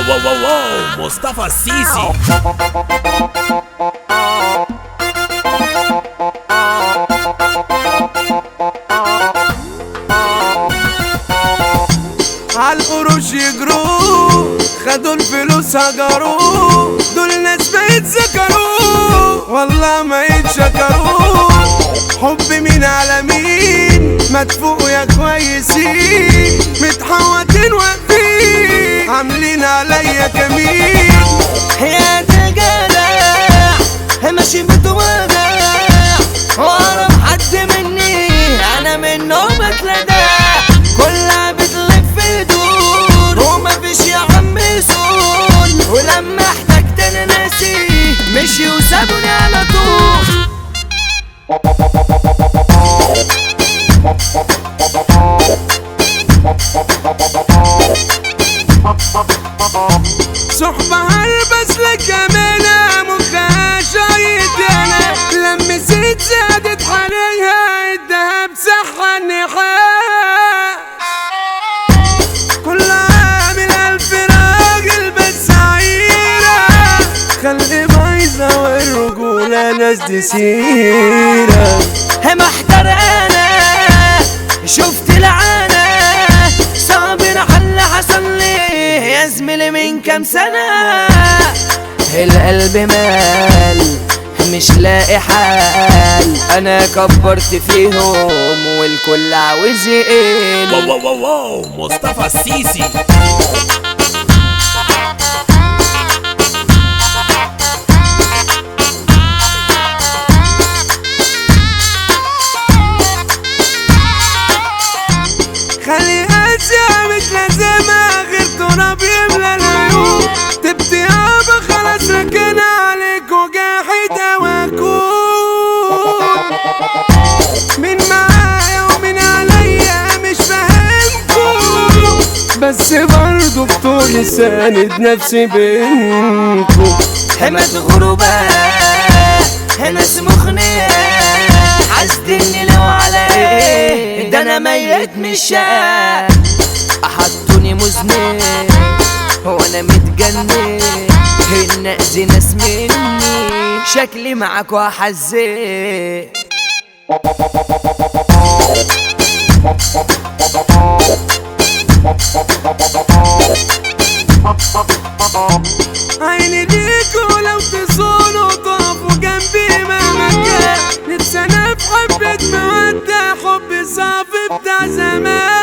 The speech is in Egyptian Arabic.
واو واو واو مصطفى السيسي عالقروش يجروا خدوا الفلوس هجروا دول ناس ما يتذكروا والله ما يتشكروا حب مين على مين مدفوق يا كويسين متحوطين واقفين عاملين عليا كمين يا تجدع ماشي بتوجع واعرف حد مني انا منه بتلدع كلها بتلف دور ومفيش يا عم سون ولما احتجت انا ناسي مشي وسابوني على طول صحبة هلبس لك امانة مخها شايد انا لما زيت زادت حنيها الدهب صح النحاس كل عامل الف راجل بس عيرة خلي بايظة والرجولة ناس دي سيرة محتار انا شفت العانة صابر على اللي حصل لي يا زميلي من كام سنة القلب مال مش لاقي حال انا كبرت فيهم والكل عاوز واو يقل واو واو واو مصطفى السيسي خلي اشياء مش لازمة غير تراب يملى العيون تبدي يابا خلاص ركنا عليك وجاحد هواكون مين معايا ومين عليا مش فاهمكم بس برضه بطول ساند نفسي بينكم همت غربة ناس مخنية حاسدني لو على ايه ده انا ميت مش شقة احطوني مذنب وانا متجنن الناس ناس مني شكلي معاكوا حزين عيني ليكوا لو تصونوا طافوا جنبي مهما كان نفسي انا في حبة مودة حب صافي بتاع زمان